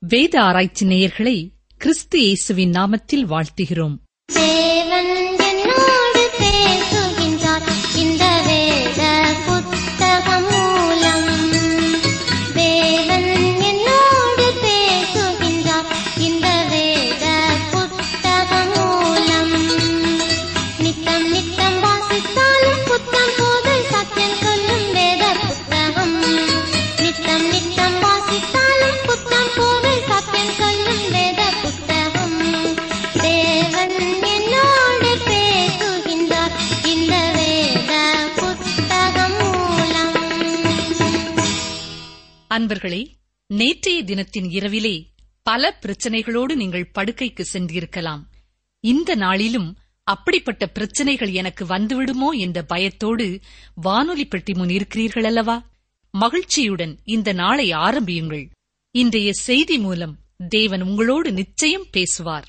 வேத ஆராய்ச்சி நேயர்களை கிறிஸ்து இயேசுவின் நாமத்தில் வாழ்த்துகிறோம் தேவன் என்னோடு பேசுகின்றார் இந்த வேத புத்தகம் மூலம் தேவன் என்னோடு பேசுகின்றார் இந்த வேத புத்தகம் மூலம் நித்தம் நித்தம் வாசித்தாலும் புத்தம் போது சத்தியம் சொல்லும் வேத புத்தகம் நித்தம் நித்தம் வாசித்தாலும் புத்தம் போது சத்தியம் சொல்லும் வேத புத்தகம் தேவன் என்னோடு பேசுகின்றார் இந்த வேத புத்தகம் மூலம் அன்பர்களே நேற்றைய தினத்தின் இரவிலே பல பிரச்சனைகளோடு நீங்கள் படுக்கைக்கு சென்றிருக்கலாம் இந்த நாளிலும் அப்படிப்பட்ட பிரச்சனைகள் எனக்கு வந்துவிடுமோ என்ற பயத்தோடு வானொலி பெட்டி முன் இருக்கிறீர்கள் அல்லவா மகிழ்ச்சியுடன் இந்த நாளை ஆரம்பியுங்கள் இன்றைய செய்தி மூலம் தேவன் உங்களோடு நிச்சயம் பேசுவார்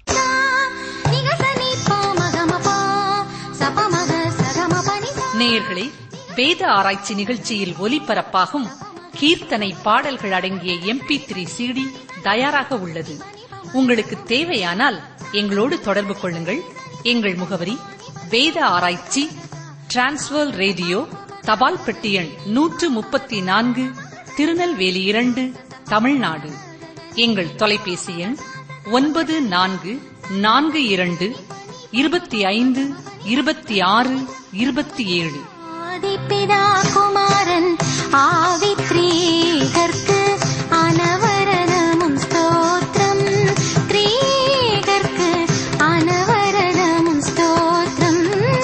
நேயர்களே வேத ஆராய்ச்சி நிகழ்ச்சியில் ஒலிபரப்பாகும் கீர்த்தனை பாடல்கள் அடங்கிய எம்பி த்ரீ சிடி தயாராக உள்ளது உங்களுக்கு தேவையானால் எங்களோடு தொடர்பு கொள்ளுங்கள் எங்கள் முகவரி வேத ஆராய்ச்சி டிரான்ஸ்வர் ரேடியோ தபால் பெட்டி எண் நூற்று முப்பத்தி நான்கு திருநெல்வேலி இரண்டு தமிழ்நாடு எங்கள் தொலைபேசி எண் ஒன்பது நான்கு நான்கு இரண்டு இருபத்தி ஐந்து இருபத்தி ஆறு இருபத்தி ஏழு ஆதிப்பிதா குமாரன் ஆவித்ரீகர்க்கு அனவரணமும் ஸ்தோத்திரம் த்ரீகர்க்கு அனவரணமும் ஸ்தோத்திரம்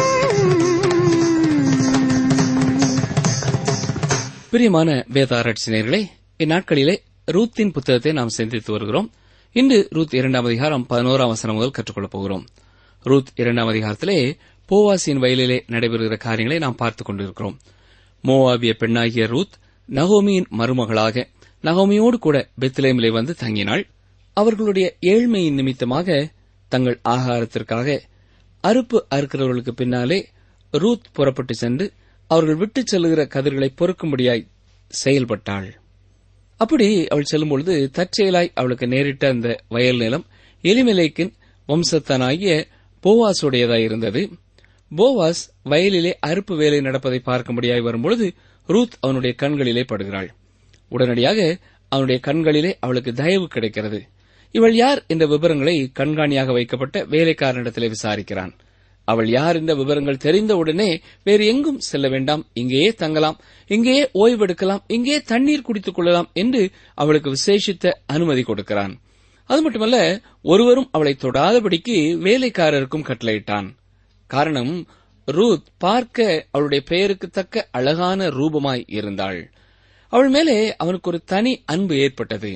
பிரியமான வேத ஆராய்ச்சியர்களே இந்நாட்களிலே ரூத்தின் புத்தகத்தை நாம் சிந்தித்து வருகிறோம் இன்று ரூத் இரண்டாம் அதிகாரம் பதினோராம் வசனம் முதல் கற்றுக்கொள்ளப் போகிறோம் ரூத் இரண்டாம் அதிகாரத்திலே போவாசின் வயலிலே நடைபெறுகிற காரியங்களை நாம் பார்த்துக் கொண்டிருக்கிறோம் மோவாபிய பெண்ணாகிய ரூத் நகோமியின் மருமகளாக நகோமியோடு கூட பெத்லேமிலே வந்து தங்கினாள் அவர்களுடைய ஏழ்மையின் நிமித்தமாக தங்கள் ஆகாரத்திற்காக அறுப்பு அறுக்கிறவர்களுக்கு பின்னாலே ரூத் புறப்பட்டு சென்று அவர்கள் விட்டுச் செல்லுகிற கதிர்களை பொறுக்கும்படியாய் செயல்பட்டாள் அப்படி அவள் செல்லும்பொழுது தற்செயலாய் அவளுக்கு நேரிட்ட அந்த வயல் நிலம் எலிமெலேக்கின் வம்சத்தனாகிய போவாசுடையதாய் இருந்தது போவாஸ் வயலிலே அறுப்பு வேலை நடப்பதை பார்க்கும்படியாய் வரும்பொழுது ரூத் அவனுடைய கண்களிலே படுகிறாள் உடனடியாக அவனுடைய கண்களிலே அவளுக்கு தயவு கிடைக்கிறது இவள் யார் என்ற விவரங்களை கண்காணியாக வைக்கப்பட்ட வேலைக்காரனிடத்திலே விசாரிக்கிறான் அவள் யார் என்ற விவரங்கள் தெரிந்தவுடனே வேறு எங்கும் செல்ல வேண்டாம் இங்கேயே தங்கலாம் இங்கேயே ஓய்வெடுக்கலாம் இங்கேயே தண்ணீர் குடித்துக் கொள்ளலாம் என்று அவளுக்கு விசேஷித்த அனுமதி கொடுக்கிறான் அது மட்டுமல்ல ஒருவரும் அவளை தொடாதபடிக்கு வேலைக்காரருக்கும் கட்டளையிட்டான் காரணம் ரூத் பார்க்க அவளுடைய பெயருக்கு தக்க அழகான ரூபமாய் இருந்தாள் அவள் மேலே அவனுக்கு ஒரு தனி அன்பு ஏற்பட்டது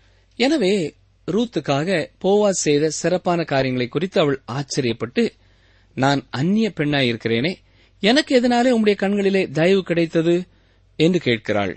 எனவே ரூத்துக்காக போவாஸ் செய்த சிறப்பான காரியங்களை குறித்து அவள் ஆச்சரியப்பட்டு நான் அந்நிய பெண்ணாய் இருக்கிறேனே எனக்கு எதனாலே உம்முடைய கண்களிலே தயவு கிடைத்தது என்று கேட்கிறாள்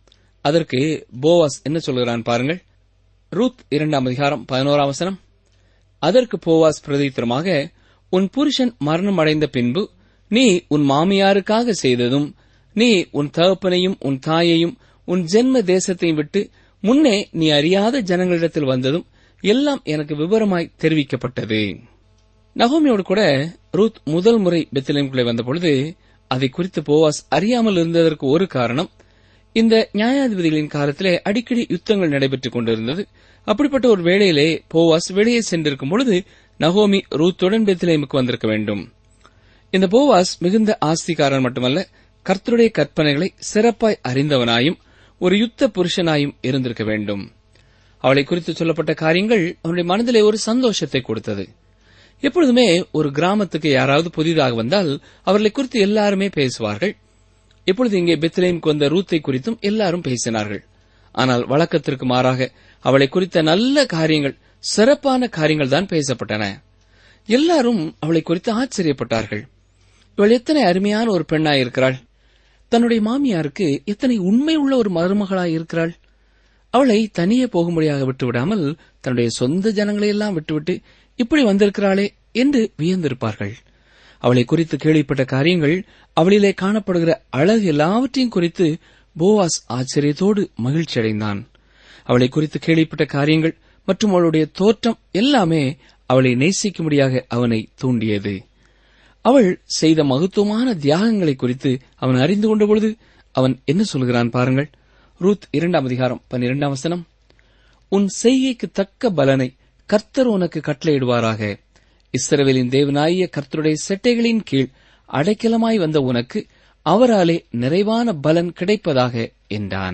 அதற்கு போவாஸ் என்ன சொல்கிறான் பாருங்கள் ரூத் இரண்டாம் அதிகாரம் பதினோராம் வசனம் அதற்கு போவாஸ் பிரதித்திரமாக உன் புருஷன் மரணம் அடைந்த பின்பு நீ உன் மாமியாருக்காக செய்ததும் நீ உன் தகப்பனையும் உன் தாயையும் உன் ஜென்ம தேசத்தையும் விட்டு முன்னே நீ அறியாத ஜனங்களிடத்தில் வந்ததும் எல்லாம் எனக்கு விவரமாய் தெரிவிக்கப்பட்டது நகோமியோடு கூட ரூத் முதல் முறை பெத்லேம்குள்ளே வந்தபொழுது அதை குறித்து போவாஸ் அறியாமல் இருந்ததற்கு ஒரு காரணம் இந்த நியாயாதிபதிகளின் காலத்திலே அடிக்கடி யுத்தங்கள் நடைபெற்றுக் கொண்டிருந்தது அப்படிப்பட்ட ஒரு வேளையிலே போவாஸ் வெளியே சென்றிருக்கும் பொழுது நகோமி ரூத்துடன் பெத்லேமுக்கு வந்திருக்க வேண்டும் இந்த போவாஸ் மிகுந்த ஆஸ்திகாரன் மட்டுமல்ல கர்த்தருடைய கற்பனைகளை சிறப்பாய் அறிந்தவனாயும் ஒரு யுத்த புருஷனாயும் இருந்திருக்க வேண்டும் அவளை குறித்து சொல்லப்பட்ட காரியங்கள் அவனுடைய மனதிலே ஒரு சந்தோஷத்தை கொடுத்தது எப்பொழுதுமே ஒரு கிராமத்துக்கு யாராவது புதிதாக வந்தால் அவர்களை குறித்து எல்லாருமே பேசுவார்கள் இப்பொழுது இங்கே பெத்லேமுக்கு வந்த ரூத்தை குறித்தும் எல்லாரும் பேசினார்கள் ஆனால் வழக்கத்திற்கு மாறாக அவளை குறித்த நல்ல காரியங்கள் சிறப்பான காரியங்கள் தான் பேசப்பட்டன எல்லாரும் அவளை குறித்து ஆச்சரியப்பட்டார்கள் இவள் எத்தனை அருமையான ஒரு பெண்ணாய் இருக்கிறாள் தன்னுடைய மாமியாருக்கு எத்தனை உண்மை உள்ள ஒரு மருமகளாய் இருக்கிறாள் அவளை தனியே போகும்படியாக விட்டுவிடாமல் தன்னுடைய சொந்த ஜனங்களை எல்லாம் விட்டுவிட்டு இப்படி வந்திருக்கிறாளே என்று வியந்திருப்பார்கள் அவளை குறித்து கேள்விப்பட்ட காரியங்கள் அவளிலே காணப்படுகிற அழகு எல்லாவற்றையும் குறித்து போவாஸ் ஆச்சரியத்தோடு மகிழ்ச்சி அடைந்தான் அவளை குறித்து கேள்விப்பட்ட காரியங்கள் மற்றும் அவளுடைய தோற்றம் எல்லாமே அவளை நேசிக்கும்படியாக அவனை தூண்டியது அவள் செய்த மகத்துவமான தியாகங்களை குறித்து அவன் அறிந்து கொண்ட பொழுது அவன் என்ன சொல்கிறான் பாருங்கள் ரூத் இரண்டாம் அதிகாரம் பன்னிரெண்டாம் வசனம் உன் செய்கைக்கு தக்க பலனை கர்த்தர் உனக்கு கட்டளையிடுவாராக இஸ்ரவேலின் தேவனாகிய கர்த்தருடைய செட்டைகளின் கீழ் அடைக்கலமாய் வந்த உனக்கு அவராலே நிறைவான பலன் கிடைப்பதாக என்றான்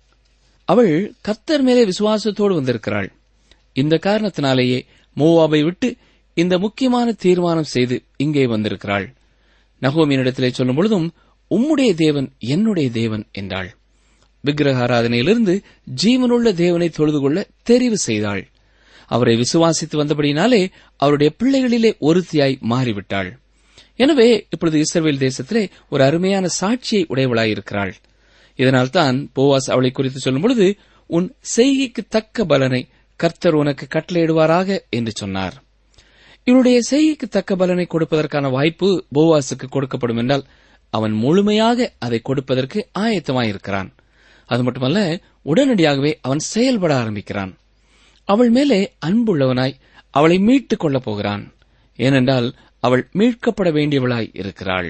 அவள் கர்த்தர் மேலே விசுவாசத்தோடு வந்திருக்கிறாள் இந்த காரணத்தினாலேயே மோவாபை விட்டு இந்த முக்கியமான தீர்மானம் செய்து இங்கே வந்திருக்கிறாள் நகோமியினிடத்திலே சொல்லும் பொழுதும் உம்முடைய தேவன் என்னுடைய தேவன் என்றாள் விக்கிரக ஆராதனையிலிருந்து ஜீவனுள்ள தேவனை தொழுது கொள்ள தெரிவு செய்தாள் அவரை விசுவாசித்து வந்தபடியினாலே அவருடைய பிள்ளைகளிலே ஒருத்தியாய் மாறிவிட்டாள் எனவே இப்பொழுது இஸ்ரவேல் தேசத்திலே ஒரு அருமையான சாட்சியை உடையவளாயிருக்கிறாள் இதனால்தான் போவாஸ் அவளை குறித்து சொல்லும் பொழுது உன் செய்கைக்கு தக்க பலனை கர்த்தர் உனக்கு கட்டளையிடுவாராக என்று சொன்னார் இவருடைய செய்கைக்கு தக்க பலனை கொடுப்பதற்கான வாய்ப்பு போவாஸுக்கு கொடுக்கப்படும் என்றால் அவன் முழுமையாக அதை கொடுப்பதற்கு ஆயத்தமாயிருக்கிறான் அது மட்டுமல்ல உடனடியாகவே அவன் செயல்பட ஆரம்பிக்கிறான் அவள் மேலே அன்புள்ளவனாய் அவளை மீட்டுக் கொள்ளப் போகிறான் ஏனென்றால் அவள் மீட்கப்பட வேண்டியவளாய் இருக்கிறாள்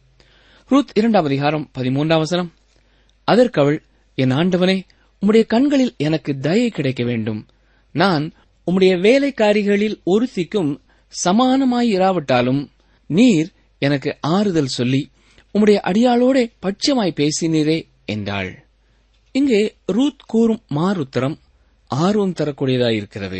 ரூத் இரண்டாம் அதிகாரம் பதிமூன்றாம் வசனம் அதற்கு அவள் என் ஆண்டவனே உம்முடைய கண்களில் எனக்கு தயை கிடைக்க வேண்டும் நான் உம்முடைய வேலைக்காரிகளில் ஒருத்திக்கும் சமானமாயிராவிட்டாலும் நீர் எனக்கு ஆறுதல் சொல்லி உம்முடைய அடியாளோட பட்சமாய் பேசினீரே என்றாள் இங்கே ரூத் கூறும் மாறுத்தரம் ஆர்வம் தரக்கூடியதாயிருக்கிறது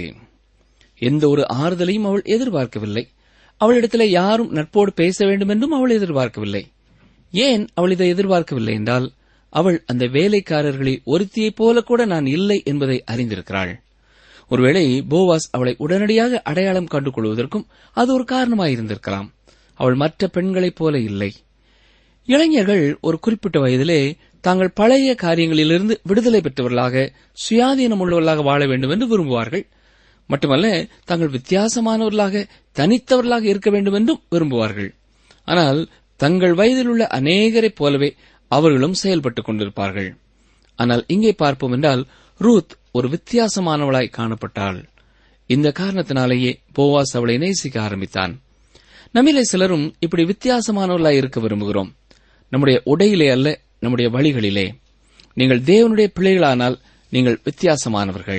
எந்த ஒரு ஆறுதலையும் அவள் எதிர்பார்க்கவில்லை அவளிடத்தில் யாரும் நட்போடு பேச வேண்டும் என்றும் அவள் எதிர்பார்க்கவில்லை ஏன் அவள் இதை எதிர்பார்க்கவில்லை என்றால் அவள் அந்த வேலைக்காரர்களில் ஒருத்தியைப் போல கூட நான் இல்லை என்பதை அறிந்திருக்கிறாள் ஒருவேளை போவாஸ் அவளை உடனடியாக அடையாளம் கண்டு கொள்வதற்கும் அது ஒரு காரணமாயிருந்திருக்கலாம் அவள் மற்ற பெண்களைப் போல இல்லை இளைஞர்கள் ஒரு குறிப்பிட்ட வயதிலே தாங்கள் பழைய காரியங்களிலிருந்து விடுதலை பெற்றவர்களாக சுயாதீனம் உள்ளவர்களாக வாழ வேண்டும் என்று விரும்புவார்கள் மட்டுமல்ல தாங்கள் வித்தியாசமானவர்களாக தனித்தவர்களாக இருக்க வேண்டும் என்றும் விரும்புவார்கள் ஆனால் தங்கள் வயதில் உள்ள அநேகரைப் போலவே அவர்களும் செயல்பட்டுக் கொண்டிருப்பார்கள் ஆனால் இங்கே பார்ப்போம் என்றால் ரூத் ஒரு வித்தியாசமானவளாய் காணப்பட்டாள் இந்த காரணத்தினாலேயே போவாஸ் அவளை நேசிக்க ஆரம்பித்தான் நம்மிலே சிலரும் இப்படி வித்தியாசமானவர்களாய் இருக்க விரும்புகிறோம் நம்முடைய உடையிலே அல்ல நம்முடைய வழிகளிலே நீங்கள் தேவனுடைய பிள்ளைகளானால் நீங்கள் வித்தியாசமானவர்கள்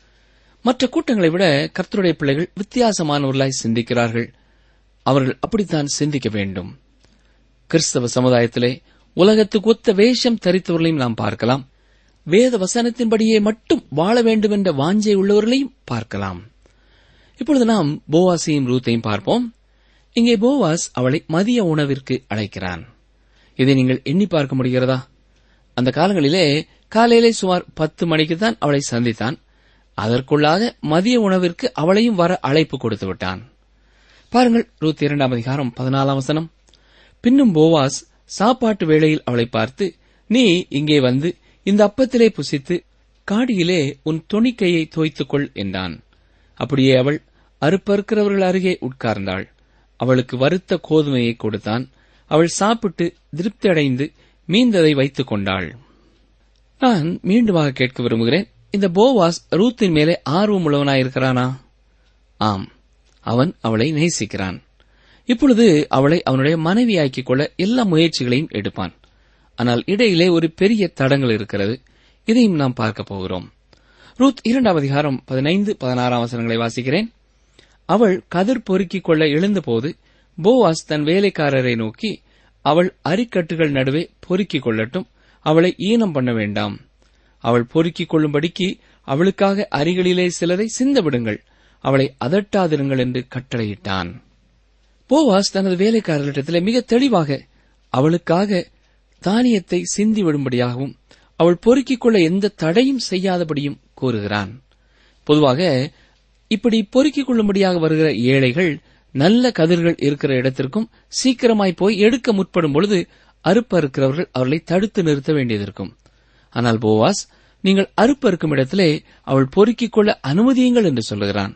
மற்ற கூட்டங்களை விட கர்த்தருடைய பிள்ளைகள் வித்தியாசமானவர்களாய் சிந்திக்கிறார்கள் அவர்கள் அப்படித்தான் சிந்திக்க வேண்டும் கிறிஸ்தவ சமுதாயத்திலே உலகத்துக்கு ஒத்த வேஷம் தரித்தவர்களையும் நாம் பார்க்கலாம் வேத வசனத்தின்படியே மட்டும் வாழ வேண்டும் என்ற வாஞ்சை உள்ளவர்களையும் பார்க்கலாம் இப்பொழுது நாம் போவாசையும் ரூத்தையும் பார்ப்போம் இங்கே போவாஸ் அவளை மதிய உணவிற்கு அழைக்கிறான் இதை நீங்கள் எண்ணி பார்க்க முடிகிறதா அந்த காலங்களிலே காலையிலே சுமார் பத்து மணிக்கு தான் அவளை சந்தித்தான் அதற்குள்ளாக மதிய உணவிற்கு அவளையும் வர அழைப்பு கொடுத்து விட்டான் பாருங்கள் ரூத் இரண்டாம் அதிகாரம் பதினாலாம் வசனம் பின்னும் போவாஸ் சாப்பாட்டு வேளையில் அவளை பார்த்து நீ இங்கே வந்து இந்த அப்பத்திலே புசித்து காடியிலே உன் துணிக்கையை தோய்த்துக்கொள் என்றான் அப்படியே அவள் அறுப்பறுக்கிறவர்கள் அருகே உட்கார்ந்தாள் அவளுக்கு வறுத்த கோதுமையை கொடுத்தான் அவள் சாப்பிட்டு திருப்தி அடைந்து மீந்ததை வைத்துக் கொண்டாள் நான் மீண்டுமாக கேட்க விரும்புகிறேன் இந்த போவாஸ் ரூத்தின் மேலே ஆர்வம் உள்ளவனாயிருக்கிறானா ஆம் அவன் அவளை நேசிக்கிறான் இப்பொழுது அவளை அவனுடைய மனைவியாக்கிக் கொள்ள எல்லா முயற்சிகளையும் எடுப்பான் ஆனால் இடையிலே ஒரு பெரிய தடங்கள் இருக்கிறது இதையும் நாம் பார்க்க போகிறோம் ரூத் இரண்டாம் அதிகாரம் பதினைந்து பதினாறாம் வசனங்களை வாசிக்கிறேன் அவள் கதிர் பொறுக்கிக் கொள்ள எழுந்தபோது போவாஸ் தன் வேலைக்காரரை நோக்கி அவள் அரிக்கட்டுகள் நடுவே பொறுக்கிக் கொள்ளட்டும் அவளை ஈனம் பண்ண வேண்டாம் அவள் பொறுக்கிக் கொள்ளும்படிக்கு அவளுக்காக அரிகளிலே சிலரை சிந்த விடுங்கள் அவளை அதட்டாதிருங்கள் என்று கட்டளையிட்டான் போவாஸ் தனது வேலைக்காரர்களிடத்திலே மிக தெளிவாக அவளுக்காக தானியத்தை சிந்தி விடும்படியாகவும் அவள் பொறுக்கிக் கொள்ள எந்த தடையும் செய்யாதபடியும் கூறுகிறான் பொதுவாக இப்படி பொறுக்கிக் கொள்ளும்படியாக வருகிற ஏழைகள் நல்ல கதிர்கள் இருக்கிற இடத்திற்கும் சீக்கிரமாய் போய் எடுக்க முற்படும் பொழுது அறுப்பறுக்கிறவர்கள் அவர்களை தடுத்து நிறுத்த வேண்டியதிருக்கும் ஆனால் போவாஸ் நீங்கள் அறுப்பறுக்கும் இடத்திலே அவள் பொறுக்கிக் கொள்ள அனுமதியுங்கள் என்று சொல்லுகிறான்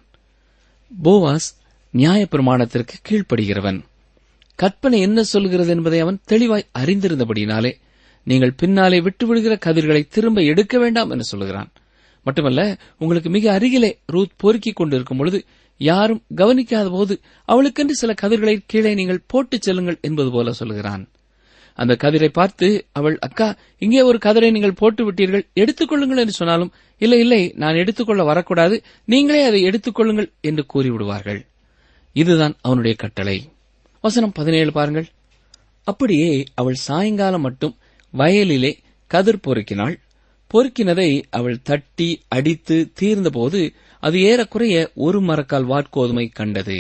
போவாஸ் நியாயப்பிரமாணத்திற்கு கீழ்ப்படுகிறவன் கற்பனை என்ன சொல்கிறது என்பதை அவன் தெளிவாய் அறிந்திருந்தபடியினாலே நீங்கள் பின்னாலே விட்டுவிடுகிற கதிர்களை திரும்ப எடுக்க வேண்டாம் என்று சொல்லுகிறான் மட்டுமல்ல உங்களுக்கு மிக அருகிலே ரூத் பொறுக்கிக் கொண்டிருக்கும் பொழுது யாரும் கவனிக்காத போது அவளுக்கென்று சில கதிர்களை கீழே நீங்கள் போட்டுச் செல்லுங்கள் என்பது போல சொல்கிறான் அந்த கதிரை பார்த்து அவள் அக்கா இங்கே ஒரு கதிரை நீங்கள் போட்டு விட்டீர்கள் எடுத்துக்கொள்ளுங்கள் என்று சொன்னாலும் இல்லை இல்லை நான் எடுத்துக்கொள்ள வரக்கூடாது நீங்களே அதை எடுத்துக்கொள்ளுங்கள் என்று கூறிவிடுவார்கள் இதுதான் அவனுடைய கட்டளை வசனம் பதினேழு பாருங்கள் அப்படியே அவள் சாயங்காலம் மட்டும் வயலிலே கதிர் பொறுக்கினாள் பொறுக்கினதை அவள் தட்டி அடித்து தீர்ந்தபோது அது ஏறக்குறைய ஒரு மரக்கால் வாட்கோதுமை கண்டது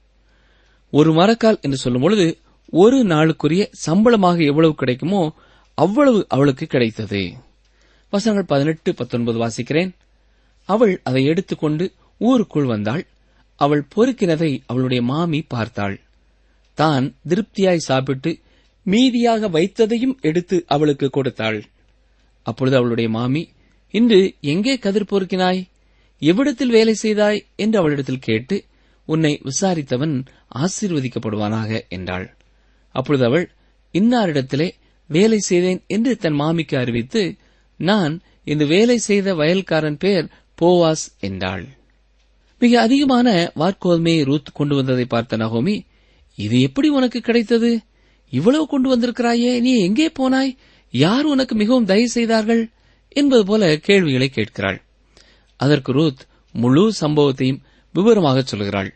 ஒரு மரக்கால் என்று சொல்லும் பொழுது ஒரு நாளுக்குரிய சம்பளமாக எவ்வளவு கிடைக்குமோ அவ்வளவு அவளுக்கு கிடைத்தது வசனங்கள் பதினெட்டு பத்தொன்பது வாசிக்கிறேன் அவள் அதை எடுத்துக்கொண்டு ஊருக்குள் வந்தாள் அவள் பொறுக்கினதை அவளுடைய மாமி பார்த்தாள் தான் திருப்தியாய் சாப்பிட்டு மீதியாக வைத்ததையும் எடுத்து அவளுக்கு கொடுத்தாள் அப்பொழுது அவளுடைய மாமி இன்று எங்கே கதிர் பொறுக்கினாய் எவ்விடத்தில் வேலை செய்தாய் என்று அவளிடத்தில் கேட்டு உன்னை விசாரித்தவன் ஆசீர்வதிக்கப்படுவானாக என்றாள் அப்பொழுது அவள் இன்னாரிடத்திலே வேலை செய்தேன் என்று தன் மாமிக்கு அறிவித்து நான் இந்த வேலை செய்த வயல்காரன் பேர் போவாஸ் என்றாள் மிக அதிகமான வார்கோதுமையை ரூத் கொண்டு வந்ததை பார்த்த நகோமி இது எப்படி உனக்கு கிடைத்தது இவ்வளவு கொண்டு வந்திருக்கிறாயே நீ எங்கே போனாய் யார் உனக்கு மிகவும் தயவு செய்தார்கள் என்பது போல கேள்விகளை கேட்கிறாள் அதற்கு ரூத் முழு சம்பவத்தையும் விவரமாக சொல்கிறாள்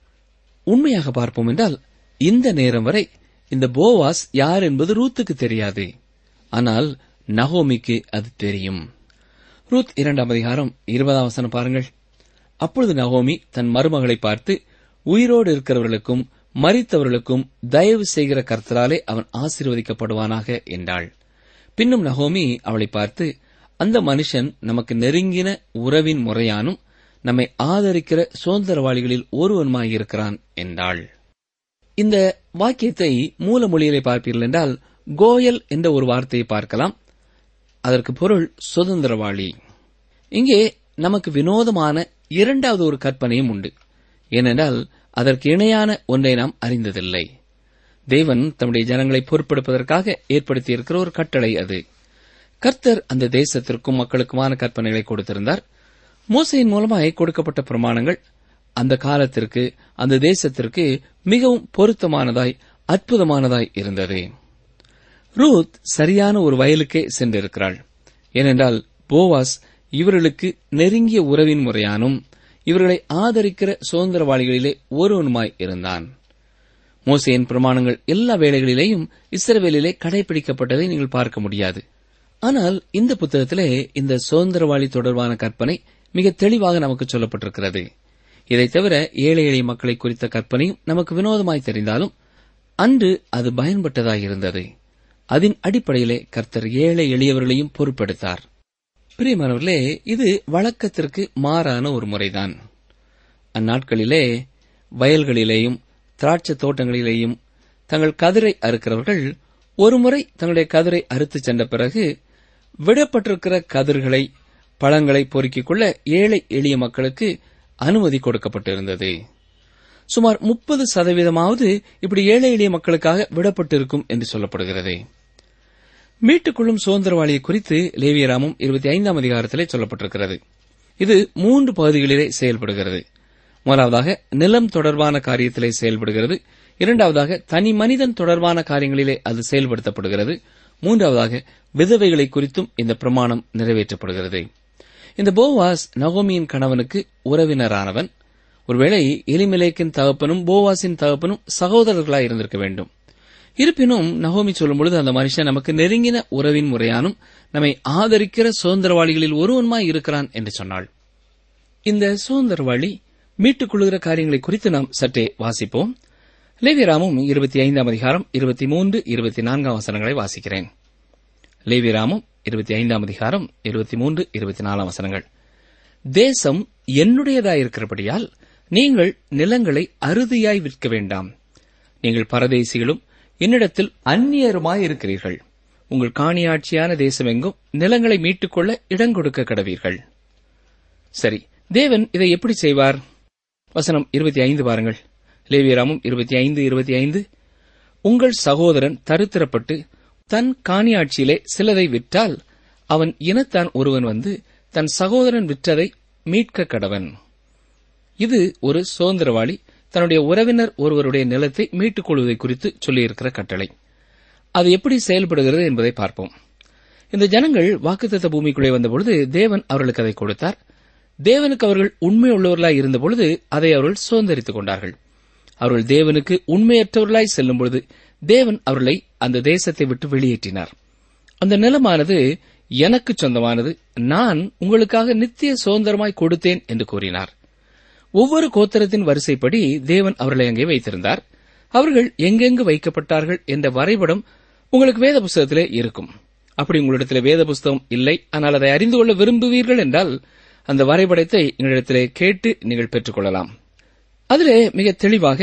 உண்மையாக பார்ப்போம் என்றால் இந்த நேரம் வரை இந்த போவாஸ் யார் என்பது ரூத்துக்கு தெரியாது ஆனால் நகோமிக்கு அது தெரியும் ரூத் இரண்டாம் அதிகாரம் இருபதாம் வசனம் பாருங்கள் அப்பொழுது நகோமி தன் மருமகளை பார்த்து உயிரோடு இருக்கிறவர்களுக்கும் மரித்தவர்களுக்கும் தயவு செய்கிற கர்த்தராலே அவன் ஆசீர்வதிக்கப்படுவானாக என்றாள் பின்னும் நகோமி அவளை பார்த்து அந்த மனுஷன் நமக்கு நெருங்கின உறவின் முறையானும் நம்மை ஆதரிக்கிற சுதந்திரவாளிகளில் ஒருவனுமாயிருக்கிறான் என்றாள் இந்த வாக்கியத்தை மூல மொழியிலே பார்ப்பீர்கள் என்றால் கோயல் என்ற ஒரு வார்த்தையை பார்க்கலாம் அதற்கு பொருள் சுதந்திரவாளி இங்கே நமக்கு வினோதமான இரண்டாவது ஒரு கற்பனையும் உண்டு ஏனென்றால் அதற்கு இணையான ஒன்றை நாம் அறிந்ததில்லை தேவன் தம்முடைய ஜனங்களை பொறுப்பெடுப்பதற்காக ஏற்படுத்தியிருக்கிற ஒரு கட்டளை அது கர்த்தர் அந்த தேசத்திற்கும் மக்களுக்குமான கற்பனைகளை கொடுத்திருந்தார் மோசையின் மூலமாய் கொடுக்கப்பட்ட பிரமாணங்கள் அந்த காலத்திற்கு அந்த தேசத்திற்கு மிகவும் பொருத்தமானதாய் அற்புதமானதாய் இருந்தது ரூத் சரியான ஒரு வயலுக்கே சென்றிருக்கிறாள் ஏனென்றால் போவாஸ் இவர்களுக்கு நெருங்கிய உறவின் முறையானும் இவர்களை ஆதரிக்கிற சுதந்திரவாளிகளிலே ஒருவனுமாய் இருந்தான் மோசையின் பிரமாணங்கள் எல்லா வேளைகளிலேயும் இஸ்ரவேலிலே கடைபிடிக்கப்பட்டதை நீங்கள் பார்க்க முடியாது ஆனால் இந்த புத்தகத்திலே இந்த சுதந்திரவாளி தொடர்பான கற்பனை மிக தெளிவாக நமக்கு சொல்லப்பட்டிருக்கிறது இதைத் தவிர ஏழை எளிய மக்களை குறித்த கற்பனையும் நமக்கு வினோதமாய் தெரிந்தாலும் அன்று அது பயன்பட்டதாய் இருந்தது அதன் அடிப்படையிலே கர்த்தர் ஏழை எளியவர்களையும் பொறுப்பெடுத்தார் பிரியமானவர்களே இது வழக்கத்திற்கு மாறான ஒரு முறைதான் அந்நாட்களிலே வயல்களிலேயும் திராட்சை தோட்டங்களிலேயும் தங்கள் கதிரை அறுக்கிறவர்கள் ஒருமுறை தங்களுடைய கதிரை அறுத்துச் சென்ற பிறகு விடப்பட்டிருக்கிற கதிர்களை பழங்களை பொறுக்கிக் கொள்ள ஏழை எளிய மக்களுக்கு அனுமதி கொடுக்கப்பட்டிருந்தது சுமார் முப்பது சதவீதமாவது இப்படி ஏழை எளிய மக்களுக்காக விடப்பட்டிருக்கும் என்று சொல்லப்படுகிறது மீட்டுக்கொள்ளும் சுதந்திரவாளியை குறித்து லேவியராமும் இருபத்தி ஐந்தாம் அதிகாரத்திலே சொல்லப்பட்டிருக்கிறது இது மூன்று பகுதிகளிலே செயல்படுகிறது முதலாவதாக நிலம் தொடர்பான காரியத்திலே செயல்படுகிறது இரண்டாவதாக தனி மனிதன் தொடர்பான காரியங்களிலே அது செயல்படுத்தப்படுகிறது மூன்றாவதாக விதவைகளை குறித்தும் இந்த பிரமாணம் நிறைவேற்றப்படுகிறது இந்த போவாஸ் நகோமியின் கணவனுக்கு உறவினரானவன் ஒருவேளை எலிமெலேக்கின் தகப்பனும் போவாஸின் தகப்பனும் சகோதரர்களாய் இருந்திருக்க வேண்டும் இருப்பினும் நகோமி சொல்லும் பொழுது அந்த மனுஷன் நமக்கு நெருங்கின உறவின் முறையானும் நம்மை ஆதரிக்கிற சுதந்திரவாளிகளில் ஒருவனுமாய் இருக்கிறான் என்று சொன்னாள் இந்த சுதந்திரவாளி மீட்டுக் கொள்கிற காரியங்களை குறித்து நாம் சற்றே வாசிப்போம் லேவிராமும் இருபத்தி ஐந்தாம் அதிகாரம் இருபத்தி மூன்று இருபத்தி நான்காம் வசனங்களை வாசிக்கிறேன் லேவிராமும் இருபத்தி ஐந்தாம் அதிகாரம் இருபத்தி மூன்று இருபத்தி நாலாம் வசனங்கள் தேசம் என்னுடையதாயிருக்கிறபடியால் நீங்கள் நிலங்களை அறுதியாய் விற்க வேண்டாம் நீங்கள் பரதேசிகளும் என்னிடத்தில் அந்நியருமாய் இருக்கிறீர்கள் உங்கள் காணியாட்சியான தேசமெங்கும் நிலங்களை மீட்டுக்கொள்ள இடம் கொடுக்க கடவீர்கள் சரி தேவன் இதை எப்படி செய்வார் வசனம் இருபத்தி ஐந்து பாருங்கள் லேவியராமும் இருபத்தி ஐந்து இருபத்தி ஐந்து உங்கள் சகோதரன் தரித்திரப்பட்டு தன் காணியாட்சியிலே சிலதை விற்றால் அவன் இனத்தான் ஒருவன் வந்து தன் சகோதரன் விற்றதை மீட்க கடவன் இது ஒரு சுதந்திரவாளி தன்னுடைய உறவினர் ஒருவருடைய நிலத்தை மீட்டுக் கொள்வதை குறித்து சொல்லியிருக்கிற கட்டளை அது எப்படி செயல்படுகிறது என்பதை பார்ப்போம் இந்த ஜனங்கள் வாக்குத்தத்த பூமிக்குள்ளே வந்தபொழுது தேவன் அவர்களுக்கு அதை கொடுத்தார் தேவனுக்கு அவர்கள் உண்மையுள்ளவர்களாய் இருந்தபொழுது அதை அவர்கள் சுதந்திரித்துக் கொண்டார்கள் அவர்கள் தேவனுக்கு உண்மையற்றவர்களாய் செல்லும் பொழுது தேவன் அவர்களை அந்த தேசத்தை விட்டு வெளியேற்றினார் அந்த நிலமானது எனக்கு சொந்தமானது நான் உங்களுக்காக நித்திய சுதந்திரமாய் கொடுத்தேன் என்று கூறினார் ஒவ்வொரு கோத்திரத்தின் வரிசைப்படி தேவன் அவர்களை அங்கே வைத்திருந்தார் அவர்கள் எங்கெங்கு வைக்கப்பட்டார்கள் என்ற வரைபடம் உங்களுக்கு வேத புஸ்தகத்திலே இருக்கும் அப்படி உங்களிடத்தில் வேத புஸ்தகம் இல்லை ஆனால் அதை அறிந்து கொள்ள விரும்புவீர்கள் என்றால் அந்த வரைபடத்தை எங்களிடத்திலே கேட்டு நீங்கள் பெற்றுக்கொள்ளலாம் அதிலே மிக தெளிவாக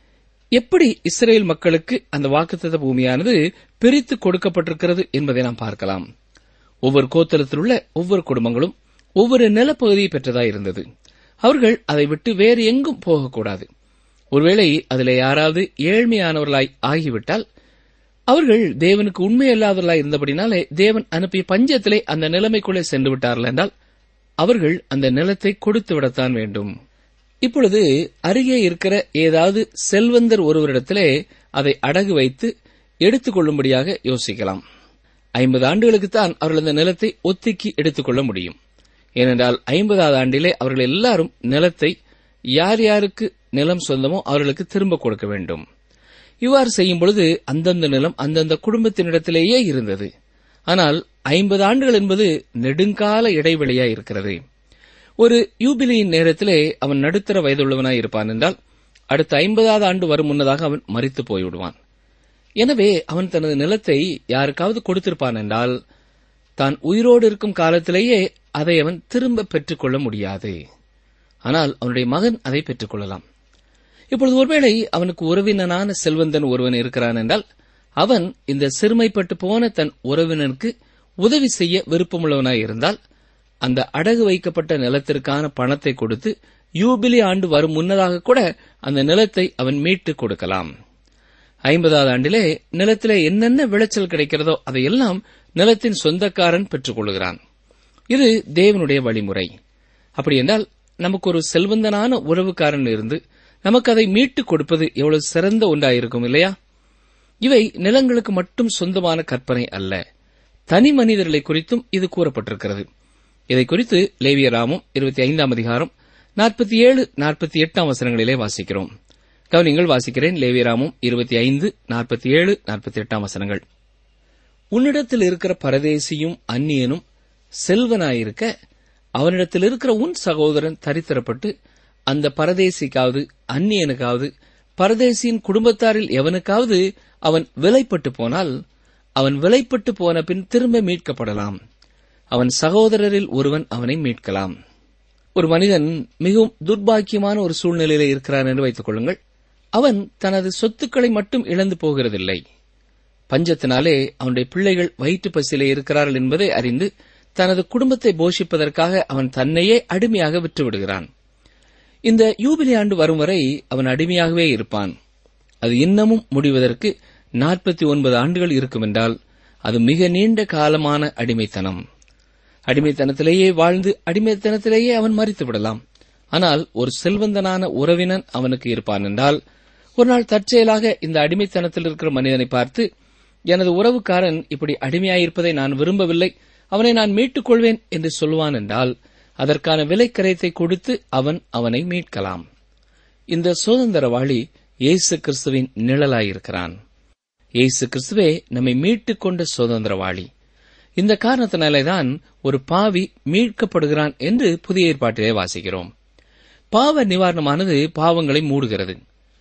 எப்படி இஸ்ரேல் மக்களுக்கு அந்த வாக்குத்தத்த பூமியானது பிரித்து கொடுக்கப்பட்டிருக்கிறது என்பதை நாம் பார்க்கலாம் ஒவ்வொரு கோத்திரத்தில் உள்ள ஒவ்வொரு குடும்பங்களும் ஒவ்வொரு நிலப்பகுதியை பெற்றதாய் இருந்தது அவர்கள் அதை விட்டு வேறு எங்கும் போகக்கூடாது ஒருவேளை அதில் யாராவது ஏழ்மையானவர்களாய் ஆகிவிட்டால் அவர்கள் தேவனுக்கு உண்மையல்லாதவர்களாய் இருந்தபடினாலே தேவன் அனுப்பிய பஞ்சத்திலே அந்த நிலைமைக்குள்ளே சென்று விட்டார்கள் என்றால் அவர்கள் அந்த நிலத்தை கொடுத்து விடத்தான் வேண்டும் இப்பொழுது அருகே இருக்கிற ஏதாவது செல்வந்தர் ஒருவரிடத்திலே அதை அடகு வைத்து எடுத்துக் கொள்ளும்படியாக யோசிக்கலாம் ஐம்பது ஆண்டுகளுக்குத்தான் அவர்கள் அந்த நிலத்தை ஒத்திக்கி எடுத்துக்கொள்ள முடியும் ஏனென்றால் ஐம்பதாவது ஆண்டிலே அவர்கள் எல்லாரும் நிலத்தை யார் யாருக்கு நிலம் சொந்தமோ அவர்களுக்கு திரும்ப கொடுக்க வேண்டும் இவ்வாறு செய்யும் பொழுது அந்தந்த நிலம் அந்தந்த குடும்பத்தினிடத்திலேயே இருந்தது ஆனால் ஐம்பது ஆண்டுகள் என்பது நெடுங்கால இடைவெளியாய் இருக்கிறது ஒரு யூபிலியின் நேரத்திலே அவன் நடுத்தர வயதுள்ளவனாய் இருப்பான் என்றால் அடுத்த ஐம்பதாவது ஆண்டு வரும் முன்னதாக அவன் மறித்து போய்விடுவான் எனவே அவன் தனது நிலத்தை யாருக்காவது கொடுத்திருப்பான் என்றால் தான் உயிரோடு இருக்கும் காலத்திலேயே அதை அவன் திரும்ப பெற்றுக்கொள்ள முடியாது ஆனால் அவனுடைய மகன் அதை பெற்றுக்கொள்ளலாம் இப்பொழுது ஒருவேளை அவனுக்கு உறவினனான செல்வந்தன் ஒருவன் இருக்கிறான் என்றால் அவன் இந்த சிறுமைப்பட்டு போன தன் உறவினனுக்கு உதவி செய்ய விருப்பமுள்ளவனாய் இருந்தால் அந்த அடகு வைக்கப்பட்ட நிலத்திற்கான பணத்தை கொடுத்து யூபிலி ஆண்டு வரும் முன்னதாக கூட அந்த நிலத்தை அவன் மீட்டு கொடுக்கலாம் ஐம்பதாவது ஆண்டிலே நிலத்திலே என்னென்ன விளைச்சல் கிடைக்கிறதோ அதையெல்லாம் நிலத்தின் சொந்தக்காரன் பெற்றுக் கொள்கிறான் இது தேவனுடைய வழிமுறை அப்படி என்றால் நமக்கு ஒரு செல்வந்தனான உறவுக்காரன் இருந்து நமக்கு அதை மீட்டுக் கொடுப்பது எவ்வளவு சிறந்த ஒன்றாயிருக்கும் இல்லையா இவை நிலங்களுக்கு மட்டும் சொந்தமான கற்பனை அல்ல தனி மனிதர்களை குறித்தும் இது கூறப்பட்டிருக்கிறது இதை குறித்து லேவியராமும் இருபத்தி ஐந்தாம் அதிகாரம் நாற்பத்தி ஏழு நாற்பத்தி எட்டாம் வசனங்களிலே வாசிக்கிறோம் கவனிங்கள் வாசிக்கிறேன் லேவியராமும் இருபத்தி ஐந்து நாற்பத்தி ஏழு நாற்பத்தி எட்டாம் வசனங்கள் உன்னிடத்தில் இருக்கிற பரதேசியும் அந்நியனும் செல்வனாயிருக்க அவனிடத்தில் இருக்கிற உன் சகோதரன் தரித்திரப்பட்டு அந்த பரதேசிக்காவது அந்நியனுக்காவது பரதேசியின் குடும்பத்தாரில் எவனுக்காவது அவன் விலைப்பட்டு போனால் அவன் விலைப்பட்டு போன பின் திரும்ப மீட்கப்படலாம் அவன் சகோதரரில் ஒருவன் அவனை மீட்கலாம் ஒரு மனிதன் மிகவும் துர்பாக்கியமான ஒரு சூழ்நிலையில இருக்கிறான் என்று வைத்துக் கொள்ளுங்கள் அவன் தனது சொத்துக்களை மட்டும் இழந்து போகிறதில்லை பஞ்சத்தினாலே அவனுடைய பிள்ளைகள் வயிற்று பசியிலே இருக்கிறார்கள் என்பதை அறிந்து தனது குடும்பத்தை போஷிப்பதற்காக அவன் தன்னையே அடிமையாக விட்டுவிடுகிறான் இந்த யூபிலி ஆண்டு வரும் வரை அவன் அடிமையாகவே இருப்பான் அது இன்னமும் முடிவதற்கு நாற்பத்தி ஒன்பது ஆண்டுகள் இருக்கும் என்றால் அது மிக நீண்ட காலமான அடிமைத்தனம் அடிமைத்தனத்திலேயே வாழ்ந்து அடிமைத்தனத்திலேயே அவன் மறித்து விடலாம் ஆனால் ஒரு செல்வந்தனான உறவினன் அவனுக்கு இருப்பான் என்றால் ஒரு நாள் தற்செயலாக இந்த அடிமைத்தனத்தில் இருக்கிற மனிதனை பார்த்து எனது உறவுக்காரன் இப்படி அடிமையாயிருப்பதை நான் விரும்பவில்லை அவனை நான் மீட்டுக் கொள்வேன் என்று சொல்வான் என்றால் அதற்கான விலைக்கரையத்தை கொடுத்து அவன் அவனை மீட்கலாம் இந்த சுதந்திரவாளி இயேசு கிறிஸ்துவின் நிழலாயிருக்கிறான் இயேசு கிறிஸ்துவே நம்மை மீட்டுக் கொண்ட சுதந்திரவாளி இந்த காரணத்தினாலேதான் ஒரு பாவி மீட்கப்படுகிறான் என்று புதிய ஏற்பாட்டிலே வாசிக்கிறோம் பாவ நிவாரணமானது பாவங்களை மூடுகிறது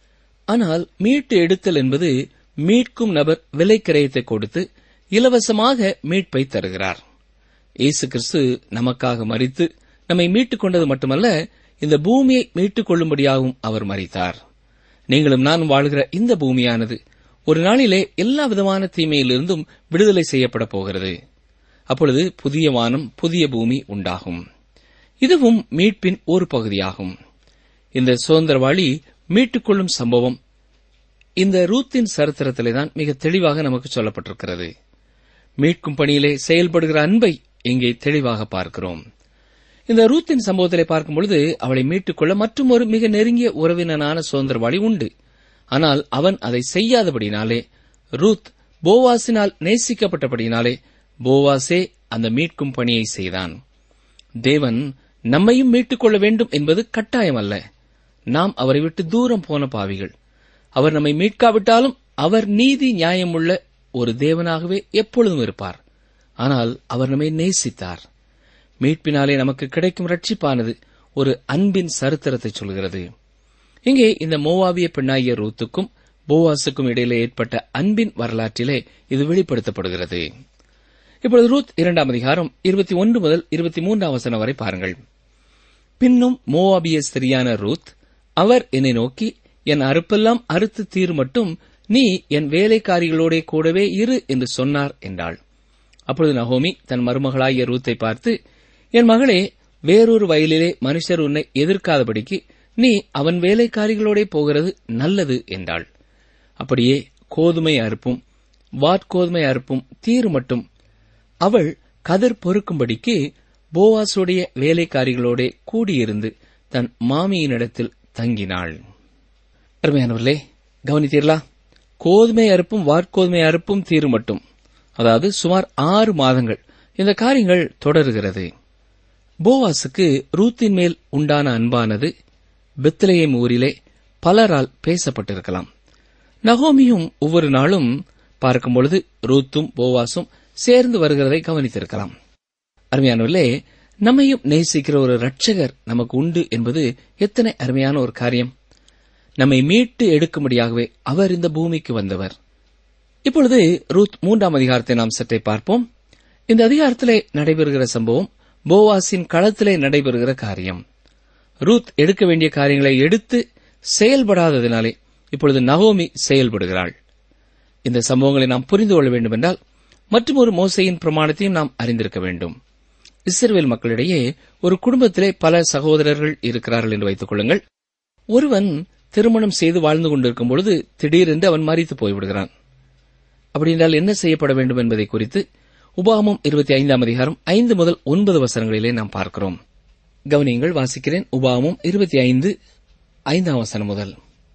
ஆனால் மீட்டு எடுத்தல் என்பது மீட்கும் நபர் விலைக்கிரயத்தை கொடுத்து இலவசமாக மீட்பை தருகிறார் இயேசு கிறிஸ்து நமக்காக மறித்து நம்மை மீட்டுக் கொண்டது மட்டுமல்ல இந்த பூமியை மீட்டுக் கொள்ளும்படியாகவும் அவர் மறித்தார் நீங்களும் நானும் வாழ்கிற இந்த பூமியானது ஒரு நாளிலே எல்லா விதமான தீமையிலிருந்தும் விடுதலை செய்யப்பட போகிறது அப்பொழுது புதிய வானம் புதிய பூமி உண்டாகும் இதுவும் மீட்பின் ஒரு பகுதியாகும் இந்த சுதந்திரவாளி மீட்டுக்கொள்ளும் சம்பவம் இந்த ரூத்தின் சரித்திரத்திலேதான் மிக தெளிவாக நமக்கு சொல்லப்பட்டிருக்கிறது மீட்கும் பணியிலே செயல்படுகிற அன்பை இங்கே தெளிவாக பார்க்கிறோம் இந்த ரூத்தின் சம்பவத்திலே பார்க்கும் பொழுது அவளை மீட்டுக்கொள்ள மற்றும் ஒரு மிக நெருங்கிய உறவினனான சுதந்திரவாளி உண்டு ஆனால் அவன் அதை செய்யாதபடினாலே ரூத் போவாசினால் நேசிக்கப்பட்டபடினாலே போவாசே அந்த மீட்கும் பணியை செய்தான் தேவன் நம்மையும் மீட்டுக்கொள்ள வேண்டும் என்பது கட்டாயமல்ல நாம் அவரை விட்டு தூரம் போன பாவிகள் அவர் நம்மை மீட்காவிட்டாலும் அவர் நீதி நியாயமுள்ள ஒரு தேவனாகவே எப்பொழுதும் இருப்பார் ஆனால் அவர் நம்மை நேசித்தார் மீட்பினாலே நமக்கு கிடைக்கும் ரட்சிப்பானது ஒரு அன்பின் சரித்திரத்தை சொல்கிறது இங்கே இந்த மோவாவிய பெண்ணாகிய ரூத்துக்கும் போவாசுக்கும் இடையிலே ஏற்பட்ட அன்பின் வரலாற்றிலே இது வெளிப்படுத்தப்படுகிறது இப்பொழுது ரூத் இரண்டாம் அதிகாரம் இருபத்தி ஒன்று முதல் இருபத்தி மூன்றாம் வசனம் வரை பாருங்கள் பின்னும் மோவாபிய ஸ்திரியான ரூத் அவர் என்னை நோக்கி என் அறுப்பெல்லாம் அறுத்து தீர் மட்டும் நீ என் வேலைக்காரிகளோடே கூடவே இரு என்று சொன்னார் என்றாள் அப்பொழுது நகோமி தன் மருமகளாகிய ரூத்தை பார்த்து என் மகளே வேறொரு வயலிலே மனுஷர் உன்னை எதிர்க்காதபடிக்கு நீ அவன் வேலைக்காரிகளோடே போகிறது நல்லது என்றாள் அப்படியே கோதுமை அறுப்பும் வாட்கோதுமை அறுப்பும் தீர் மட்டும் அவள் கதிர் பொறுக்கும்படிக்கு போவாசுடைய வேலைக்காரிகளோடே கூடியிருந்து தன் மாமியினிடத்தில் தங்கினாள் அருமையானவர்களே கவனித்தீர்களா கோதுமை அறுப்பும் வாட்கோதுமை அறுப்பும் தீர் மட்டும் அதாவது சுமார் ஆறு மாதங்கள் இந்த காரியங்கள் தொடர்கிறது போவாசுக்கு ரூத்தின் மேல் உண்டான அன்பானது பெத்லேயம் ஊரிலே பலரால் பேசப்பட்டிருக்கலாம் நகோமியும் ஒவ்வொரு நாளும் பார்க்கும் பொழுது ரூத்தும் போவாசும் சேர்ந்து வருகிறதை கவனித்திருக்கலாம் அருமையானவர்களே நம்மையும் நேசிக்கிற ஒரு ரட்சகர் நமக்கு உண்டு என்பது எத்தனை அருமையான ஒரு காரியம் நம்மை மீட்டு எடுக்கும்படியாகவே அவர் இந்த பூமிக்கு வந்தவர் இப்பொழுது ரூத் மூன்றாம் அதிகாரத்தை நாம் சற்றே பார்ப்போம் இந்த அதிகாரத்திலே நடைபெறுகிற சம்பவம் போவாசின் களத்திலே நடைபெறுகிற காரியம் ரூத் எடுக்க வேண்டிய காரியங்களை எடுத்து செயல்படாததினாலே இப்பொழுது நகோமி செயல்படுகிறாள் இந்த சம்பவங்களை நாம் புரிந்து கொள்ள வேண்டும் என்றால் மற்றும் ஒரு மோசையின் பிரமாணத்தையும் நாம் அறிந்திருக்க வேண்டும் இஸ்ரேல் மக்களிடையே ஒரு குடும்பத்திலே பல சகோதரர்கள் இருக்கிறார்கள் என்று வைத்துக் கொள்ளுங்கள் ஒருவன் திருமணம் செய்து வாழ்ந்து கொண்டிருக்கும் பொழுது திடீரென்று அவன் மறித்து போய்விடுகிறான் அப்படி என்றால் என்ன செய்யப்பட வேண்டும் என்பதை குறித்து உபாகமம் இருபத்தி ஐந்தாம் அதிகாரம் ஐந்து முதல் ஒன்பது வசனங்களிலே நாம் பார்க்கிறோம் கவனியங்கள் வாசிக்கிறேன் உபாகமம் இருபத்தி ஐந்து ஐந்தாம் வசனம் முதல்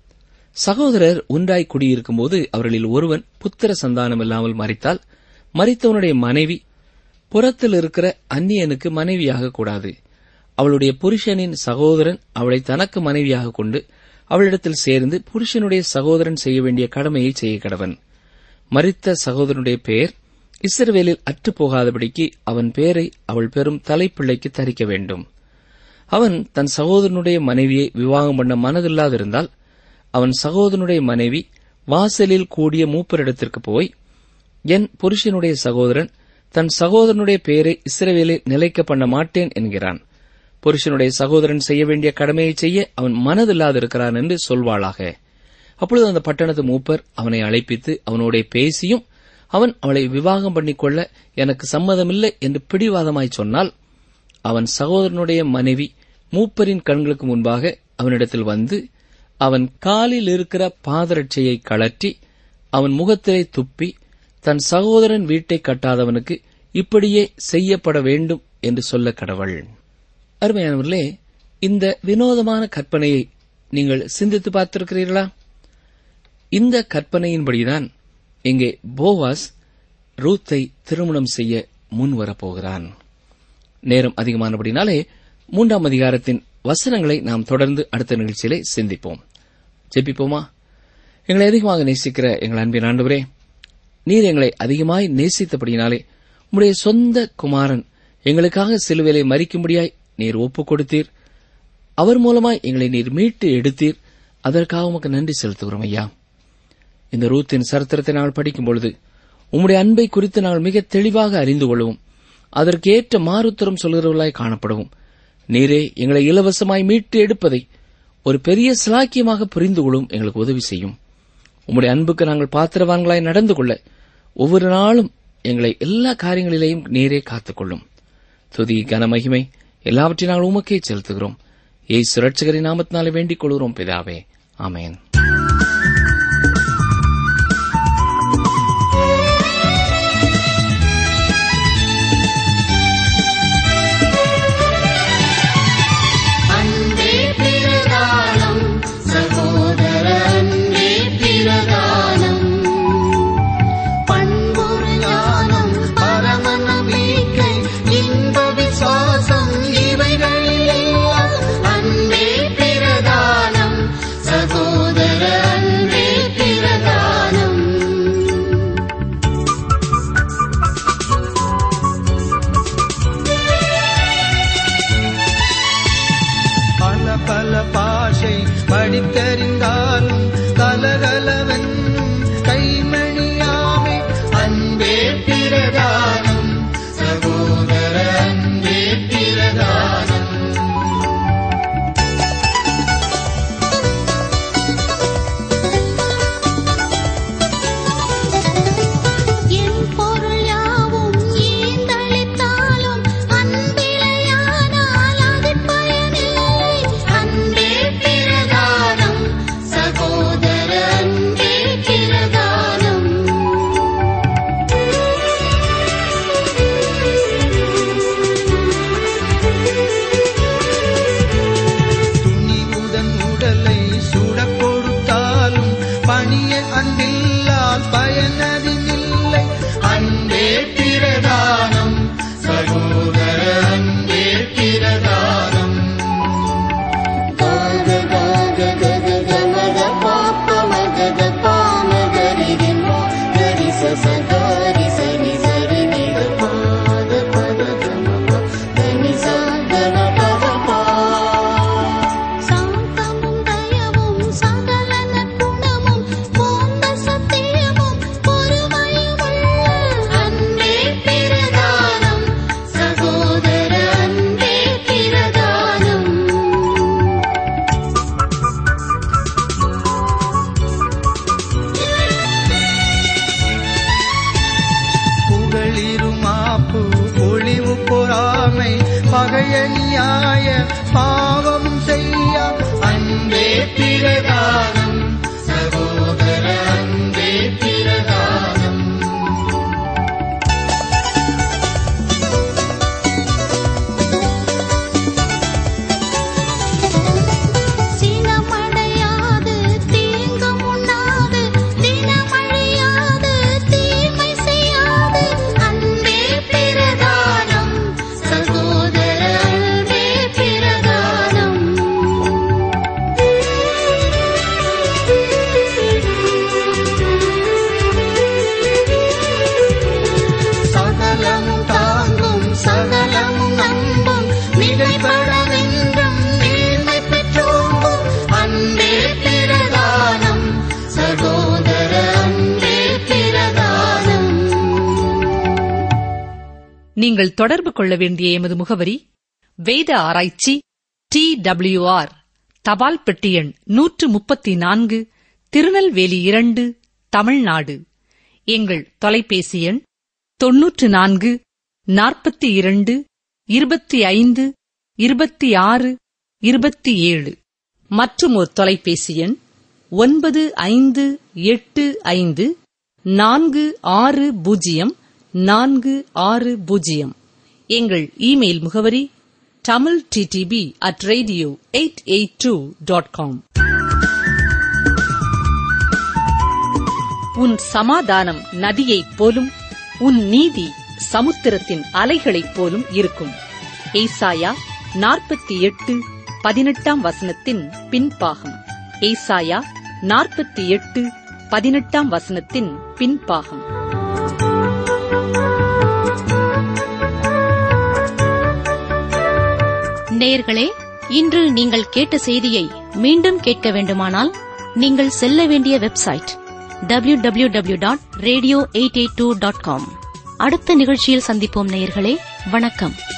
சகோதரர் ஒன்றாய் குடியிருக்கும்போது அவர்களில் ஒருவன் புத்திர சந்தானம் இல்லாமல் மறித்தால் மறித்தவனுடைய மனைவி புறத்தில் இருக்கிற அந்நியனுக்கு மனைவியாக கூடாது அவளுடைய புருஷனின் சகோதரன் அவளை தனக்கு மனைவியாக கொண்டு அவளிடத்தில் சேர்ந்து புருஷனுடைய சகோதரன் செய்ய வேண்டிய கடமையை செய்ய கடவன் மறித்த சகோதரனுடைய பெயர் இஸ்ரவேலில் அற்றுப்போகாதபடிக்கு அவன் பெயரை அவள் பெறும் தலைப்பிள்ளைக்கு தரிக்க வேண்டும் அவன் தன் சகோதரனுடைய மனைவியை விவாகம் பண்ண மனதில்லாதிருந்தால் அவன் சகோதரனுடைய மனைவி வாசலில் கூடிய மூப்பரிடத்திற்கு போய் என் புருஷனுடைய சகோதரன் தன் சகோதரனுடைய பெயரை இஸ்ரவேலில் நிலைக்க பண்ண மாட்டேன் என்கிறான் புருஷனுடைய சகோதரன் செய்ய வேண்டிய கடமையை செய்ய அவன் மனதில்லாதிருக்கிறான் என்று சொல்வாளாக அப்பொழுது அந்த பட்டணத்து மூப்பர் அவனை அழைப்பித்து அவனோட பேசியும் அவன் அவளை விவாகம் பண்ணிக்கொள்ள எனக்கு சம்மதமில்லை என்று பிடிவாதமாய் சொன்னால் அவன் சகோதரனுடைய மனைவி மூப்பரின் கண்களுக்கு முன்பாக அவனிடத்தில் வந்து அவன் காலில் இருக்கிற பாதரட்சையை கழற்றி அவன் முகத்திலே துப்பி தன் சகோதரன் வீட்டை கட்டாதவனுக்கு இப்படியே செய்யப்பட வேண்டும் என்று சொல்ல கடவள் அருமையானவர்களே இந்த வினோதமான கற்பனையை நீங்கள் சிந்தித்து பார்த்திருக்கிறீர்களா இந்த கற்பனையின்படிதான் இங்கே போவாஸ் ரூத்தை திருமணம் செய்ய முன் வரப்போகிறான் நேரம் அதிகமானபடினாலே மூன்றாம் அதிகாரத்தின் வசனங்களை நாம் தொடர்ந்து அடுத்த நிகழ்ச்சியிலே சிந்திப்போம் ஜெபிப்போமா எங்களை அதிகமாக நேசிக்கிற எங்கள் அன்பின் ஆண்டவரே நீர் எங்களை அதிகமாய் நேசித்தபடியினாலே உம்முடைய சொந்த குமாரன் எங்களுக்காக சிலுவையிலே மறிக்கும்படியாய் நீர் ஒப்புக் கொடுத்தீர் அவர் மூலமாய் எங்களை நீர் மீட்டு எடுத்தீர் அதற்காக உமக்கு நன்றி செலுத்துகிறோம் ஐயா இந்த ரூத்தின் சரித்திரத்தை நாங்கள் படிக்கும் பொழுது உம்முடைய அன்பை குறித்து நாங்கள் மிக தெளிவாக அறிந்து கொள்ளவும் அதற்கு ஏற்ற மாறுத்தரம் சொல்கிறவர்களாய் காணப்படவும் நீரே எங்களை இலவசமாய் மீட்டு எடுப்பதை ஒரு பெரிய சிலாக்கியமாக புரிந்து கொள்ளும் எங்களுக்கு உதவி செய்யும் உம்முடைய அன்புக்கு நாங்கள் பாத்திரவான்களாய் நடந்து கொள்ள ஒவ்வொரு நாளும் எங்களை எல்லா காரியங்களிலேயும் நீரே காத்துக்கொள்ளும் துதி கனமகிமை எல்லாவற்றையும் நாங்கள் உமக்கே செலுத்துகிறோம் ஏய் சுரட்சகரின் நாமத்தினாலே வேண்டிக் கொள்கிறோம் பிதாவே ஆமேன் படித்தறிந்தாலும் கலகலவென்னும் கைமணியாமை அன்பே பிரதானம் சகோதர அன்பே பிரதானம் என் பொருள் யாவும் ஈந்தளித்தாலும் அன்பிலையானால் அதில் பயனில்லை அன்பே பிரதானம் சகோதர அன்பே பிரதானம் துணிவுடன் உடலை சுடக் கொடுத்தாலும் பணிய அன்பில்லால் பயனதில்லை அன்பே பிரதானம் சகோதர அன்பே பிரதானம் காக காக கக கமக பாப்ப மகக பாம கரிதி மோ கரி சச கரி சரி சரி நித பாத பத கம கனி சா கன பத பா சாந்தமும் தயவும் சகலன குணமும் போந்த சத்தியமும் பொறுமையும் உள்ள அன்பே பிரதானம் சகோதர அன்பே பிரதானம் புகழிருமாப்பு ஒளிவு பொறாமை பகையனியாய பாவம் செய்ய அன்பே பிரதானம் சகோதர அன்பே பிரதானம் சினமடையாது தீங்கும் உண்ணாது தினமழியாது தீமை செய்யாது அன்பே பிரதானம் சகோதர அன்பே பிரதானம் சகலமும் தாங்கும் சகலமும் நம்பும் மிகைப்படவென்றும் மேன்மை பெற்றோங்கும் அன்பே பிரதானம் சகோதர அன்பே பிரதானம் நீங்கள் தொடர்பு கொள்ள வேண்டிய எமது முகவரி வேத ஆராய்ச்சி டி ஆர் தபால் பெட்டி எண் நூற்று முப்பத்தி நான்கு திருநெல்வேலி இரண்டு தமிழ்நாடு எங்கள் தொலைபேசி எண் தொன்னூற்று நான்கு நாற்பத்தி இரண்டு இருபத்தி ஐந்து இருபத்தி ஆறு இருபத்தி ஏழு மற்றும் ஒரு தொலைபேசி எண் ஒன்பது ஐந்து எட்டு ஐந்து நான்கு ஆறு பூஜ்ஜியம் நான்கு ஆறு பூஜ்ஜியம் எங்கள் இமெயில் முகவரி Tamil TDP at radio eight eight two dot com உன் சமாதானம் நதியைப் போலும் உன் நீதி சமுத்திரத்தின் அலைகளைப் போலும் இருக்கும் ஏசாயா நாற்பத்தி எட்டு பதினெட்டாம் வசனத்தின் பின்பாகம் ஏசாயா நாற்பத்தி எட்டு பதினெட்டாம் வசனத்தின் பின்பாகம் நேயர்களே இன்று நீங்கள் கேட்ட செய்தியை மீண்டும் கேட்க வேண்டுமானால் நீங்கள் செல்ல வேண்டிய website www.radio882.com dot radio eight eight two dot com அடுத்த நிகழ்ச்சியில் சந்திப்போம் நேயர்களே வணக்கம்